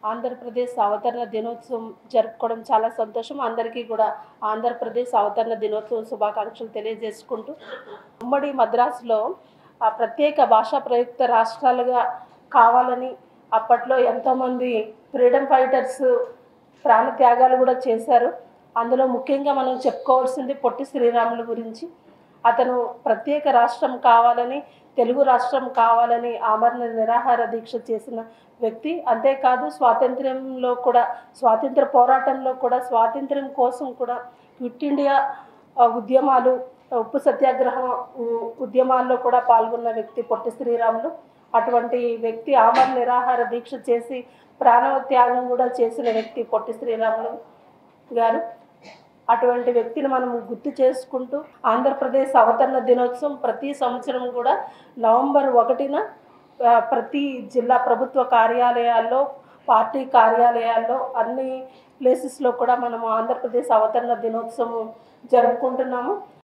ఆంధ్రప్రదేశ్ అవతరణ దినోత్సవం జరుపుకోవడం చాలా సంతోషం అందరికీ కూడా ఆంధ్రప్రదేశ్ అవతరణ దినోత్సవం శుభాకాంక్షలు తెలియజేసుకుంటూ ఉమ్మడి మద్రాసులో ఆ ప్రత్యేక భాషా ప్రయుక్త రాష్ట్రాలుగా కావాలని అప్పట్లో ఎంతోమంది ఫ్రీడమ్ ఫైటర్స్ ప్రాణత్యాగాలు కూడా చేశారు అందులో ముఖ్యంగా మనం చెప్పుకోవాల్సింది పొట్టి శ్రీరాములు గురించి అతను ప్రత్యేక రాష్ట్రం కావాలని తెలుగు రాష్ట్రం కావాలని ఆమరణ నిరాహార దీక్ష చేసిన వ్యక్తి అంతేకాదు స్వాతంత్ర్యంలో కూడా స్వాతంత్ర పోరాటంలో కూడా స్వాతంత్ర్యం కోసం కూడా క్విట్ ఇండియా ఆ, ఉద్యమాలు ఉప్పు సత్యాగ్రహం ఉ- ఉద్యమాల్లో కూడా పాల్గొన్న వ్యక్తి పొట్టి శ్రీరాములు అటువంటి వ్యక్తి ఆమరణ నిరాహార దీక్ష చేసి ప్రాణత్యాగం కూడా చేసిన వ్యక్తి పొట్టి శ్రీరాములు గారు అటువంటి వ్యక్తిని మనం గుర్తు చేసుకుంటూ ఆంధ్రప్రదేశ్ అవతరణ దినోత్సవం ప్రతి సంవత్సరం కూడా నవంబర్ ఒకటిన ఆ, ప్రతి జిల్లా ప్రభుత్వ కార్యాలయాల్లో పార్టీ కార్యాలయాల్లో అన్ని ప్లేసెస్లో కూడా మనము ఆంధ్రప్రదేశ్ అవతరణ దినోత్సవం జరుపుకుంటున్నాము